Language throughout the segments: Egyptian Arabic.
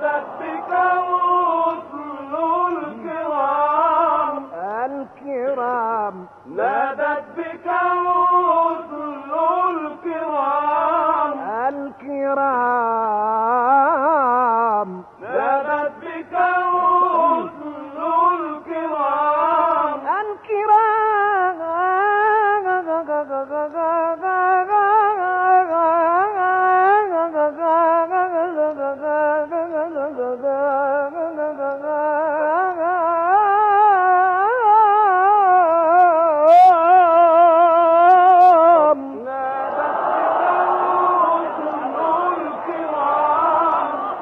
نادت بك الرسل الكرام الكرام نادت بك الرسل الكرام الكرام نادت بك الرسل الكرام الكرام نادت بك الرسل الكرام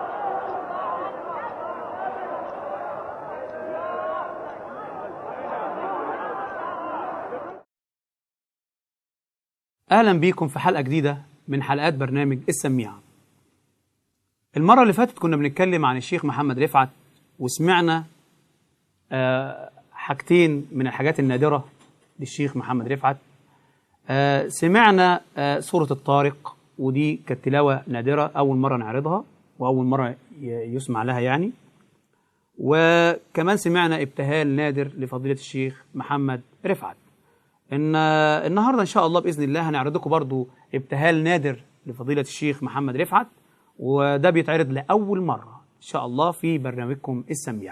اهلا بيكم في حلقه جديده من حلقات برنامج السميعه المره اللي فاتت كنا بنتكلم عن الشيخ محمد رفعت وسمعنا آه، حاجتين من الحاجات النادره للشيخ محمد رفعت آه، سمعنا آه، سوره الطارق ودي كانت تلاوه نادره اول مره نعرضها واول مره ي- يسمع لها يعني وكمان سمعنا ابتهال نادر لفضيله الشيخ محمد رفعت ان النهارده ان شاء الله باذن الله هنعرض لكم برضو ابتهال نادر لفضيله الشيخ محمد رفعت وده بيتعرض لاول مره ان شاء الله في برنامجكم السميع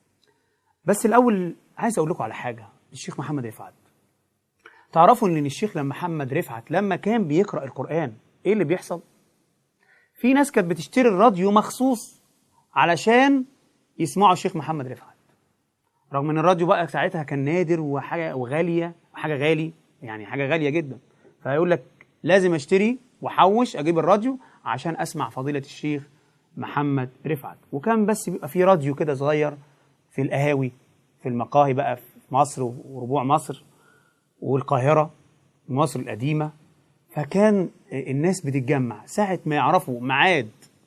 بس الاول عايز اقول لكم على حاجه الشيخ محمد رفعت تعرفوا ان الشيخ لما محمد رفعت لما كان بيقرا القران ايه اللي بيحصل في ناس كانت بتشتري الراديو مخصوص علشان يسمعوا الشيخ محمد رفعت رغم ان الراديو بقى ساعتها كان نادر وحاجه وغاليه حاجه غالي يعني حاجه غاليه جدا فيقول لك لازم اشتري واحوش اجيب الراديو عشان اسمع فضيله الشيخ محمد رفعت وكان بس بيبقى في راديو كده صغير في القهاوي في المقاهي بقى في مصر وربوع مصر والقاهره مصر القديمه فكان الناس بتتجمع ساعه ما يعرفوا ميعاد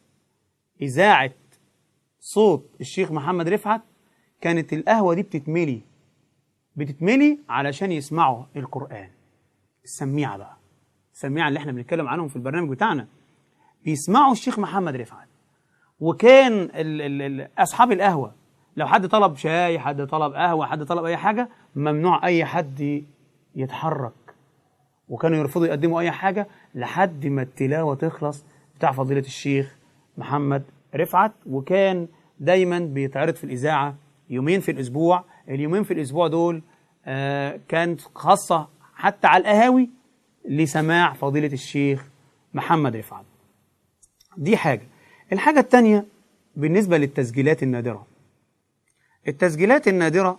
اذاعه صوت الشيخ محمد رفعت كانت القهوة دي بتتملي بتتملي علشان يسمعوا القرآن السميعة بقى السميعة اللي احنا بنتكلم عنهم في البرنامج بتاعنا بيسمعوا الشيخ محمد رفعت وكان ال ال ال أصحاب القهوة لو حد طلب شاي حد طلب قهوة حد طلب أي حاجة ممنوع أي حد يتحرك وكانوا يرفضوا يقدموا أي حاجة لحد ما التلاوة تخلص بتاع فضيلة الشيخ محمد رفعت وكان دايما بيتعرض في الإذاعة يومين في الأسبوع اليومين في الأسبوع دول آه كانت خاصة حتى على القهاوي لسماع فضيلة الشيخ محمد رفعت دي حاجة الحاجة التانية بالنسبة للتسجيلات النادرة التسجيلات النادرة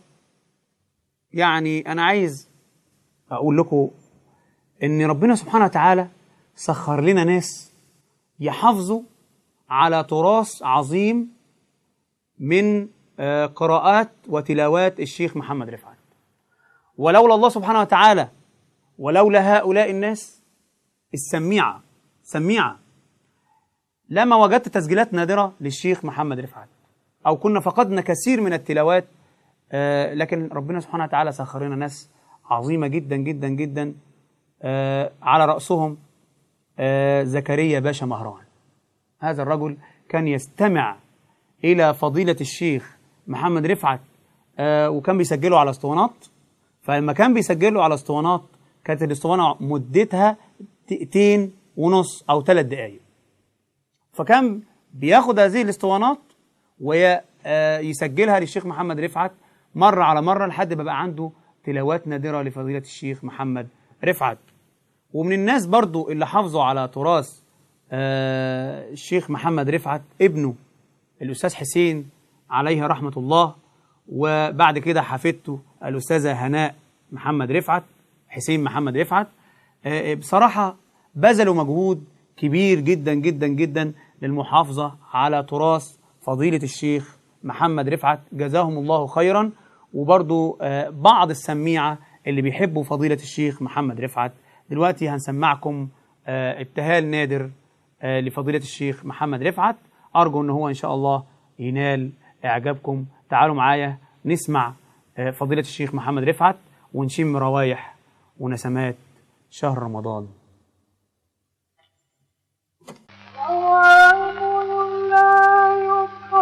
يعني أنا عايز أقول لكم إن ربنا سبحانه وتعالى سخر لنا ناس يحافظوا على تراث عظيم من آه، قراءات وتلاوات الشيخ محمد رفعت ولولا الله سبحانه وتعالى ولولا هؤلاء الناس السميعة سميعة لما وجدت تسجيلات نادرة للشيخ محمد رفعت أو كنا فقدنا كثير من التلاوات آه، لكن ربنا سبحانه وتعالى سخر لنا ناس عظيمة جدا جدا جدا آه، على رأسهم آه، زكريا باشا مهران هذا الرجل كان يستمع إلى فضيلة الشيخ محمد رفعت آه، وكان بيسجله على اسطوانات فلما كان بيسجله على اسطوانات كانت الاسطوانة مدتها دقيقتين ونص أو ثلاث دقايق فكان بياخد هذه الاسطوانات ويسجلها للشيخ محمد رفعت مرة على مرة لحد ما بقى عنده تلاوات نادرة لفضيلة الشيخ محمد رفعت ومن الناس برضو اللي حافظوا على تراث آه، الشيخ محمد رفعت ابنه الأستاذ حسين عليه رحمة الله وبعد كده حفيدته الأستاذة هناء محمد رفعت حسين محمد رفعت آه، بصراحة بذلوا مجهود كبير جدا جدا جدا للمحافظة على تراث فضيلة الشيخ محمد رفعت جزاهم الله خيرا وبرضو آه، بعض السميعة اللي بيحبوا فضيلة الشيخ محمد رفعت دلوقتي هنسمعكم آه، ابتهال نادر آه، لفضيلة الشيخ محمد رفعت أرجو أن هو إن شاء الله ينال إعجابكم تعالوا معايا نسمع آه، فضيلة الشيخ محمد رفعت ونشم روايح ونسمات شهر رمضان الله لا يفرق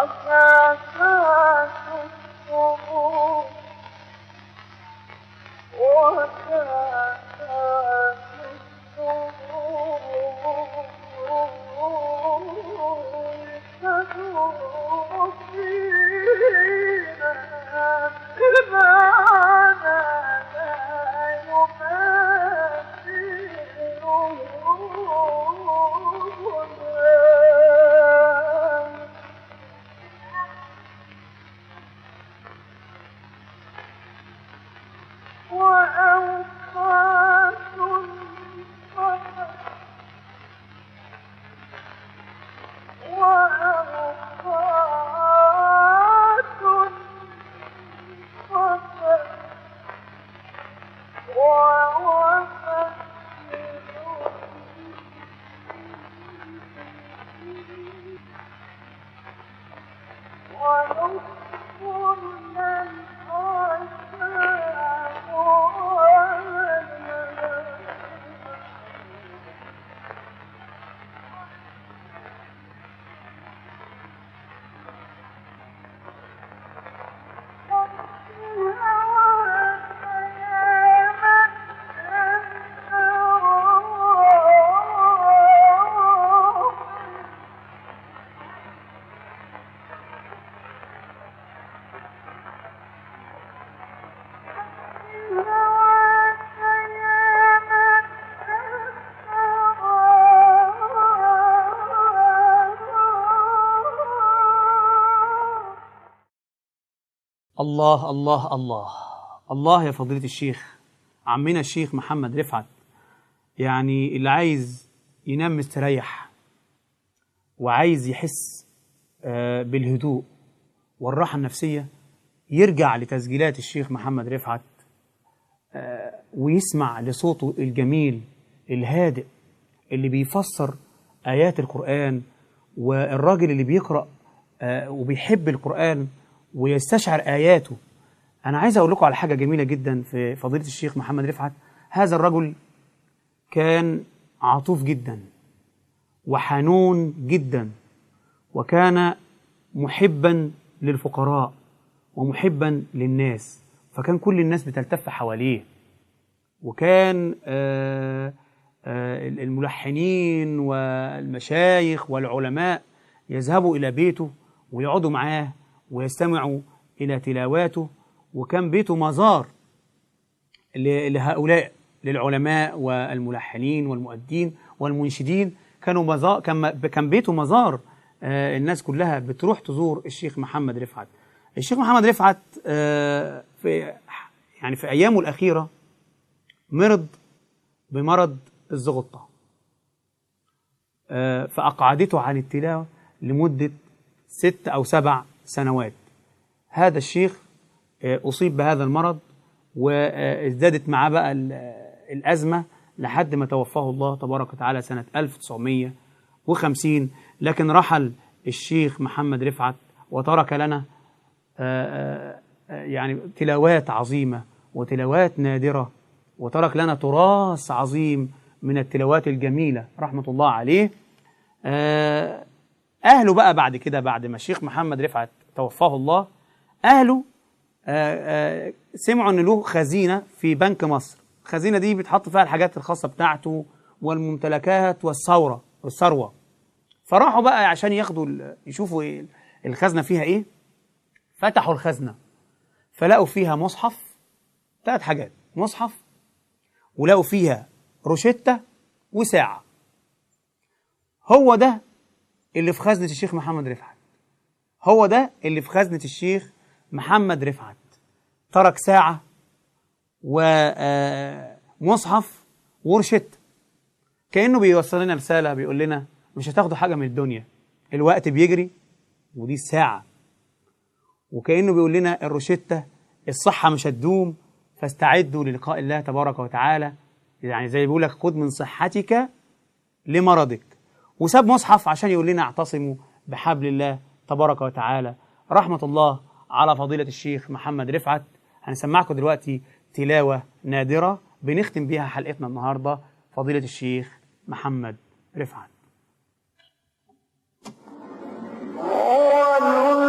وكاسات الصبور وكاسات الصبور تدور فينا المعنى لا يماثله وأوقات فقط وأوقات فقط ووفت ونصف من أشاء الله الله الله الله يا فضيلة الشيخ عمنا الشيخ محمد رفعت يعني اللي عايز ينام مستريح وعايز يحس آه، بالهدوء والراحة النفسية يرجع لتسجيلات الشيخ محمد رفعت آه، ويسمع لصوته الجميل الهادئ اللي بيفسر آيات القرآن والراجل اللي بيقرأ آه، وبيحب القرآن ويستشعر آياته أنا عايز أقول لكم على حاجة جميلة جدا في فضيلة الشيخ محمد رفعت هذا الرجل كان عطوف جدا وحنون جدا وكان محبا للفقراء ومحبا للناس فكان كل الناس بتلتف حواليه وكان آه، آه، الملحنين والمشايخ والعلماء يذهبوا إلى بيته ويقعدوا معاه ويستمعوا إلى تلاواته وكان بيته مزار ل- لهؤلاء للعلماء والملحنين والمؤدين والمنشدين كانوا مزار كان كان بيته مزار آه، الناس كلها بتروح تزور الشيخ محمد رفعت الشيخ محمد رفعت آه، في يعني في ايامه الاخيره مرض بمرض الزغطه آه، فاقعدته عن التلاوه لمده ست او سبع سنوات هذا الشيخ آه، اصيب بهذا المرض وازدادت معاه بقى ال- الازمه لحد ما توفاه الله تبارك وتعالى سنه 1950 لكن رحل الشيخ محمد رفعت وترك لنا آه، آه، يعني تلاوات عظيمه وتلاوات نادره وترك لنا تراث عظيم من التلاوات الجميله رحمه الله عليه آه، اهله بقى بعد كده بعد ما الشيخ محمد رفعت توفاه الله اهله آه، آه، سمعوا ان له خزينه في بنك مصر الخزينه دي بيتحط فيها الحاجات الخاصه بتاعته والممتلكات والثوره والثروه فراحوا بقى عشان ياخدوا ال- يشوفوا إيه الخزنه فيها ايه فتحوا الخزنه فلقوا فيها مصحف ثلاث حاجات مصحف ولقوا فيها روشتة وساعة هو ده اللي في خزنة الشيخ محمد رفعت هو ده اللي في خزنة الشيخ محمد رفعت ترك ساعة ومصحف وروشتة كأنه بيوصل لنا رسالة بيقول لنا مش هتاخدوا حاجة من الدنيا الوقت بيجري ودي الساعة وكأنه بيقول لنا الروشتة الصحة مش هتدوم فاستعدوا للقاء الله تبارك وتعالى يعني زي بيقول لك خد من صحتك لمرضك وساب مصحف عشان يقول لنا اعتصموا بحبل الله تبارك وتعالى رحمة الله على فضيلة الشيخ محمد رفعت هنسمعكم دلوقتي تلاوة نادرة بنختم بيها حلقتنا النهاردة فضيلة الشيخ محمد رفعت هو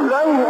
إليه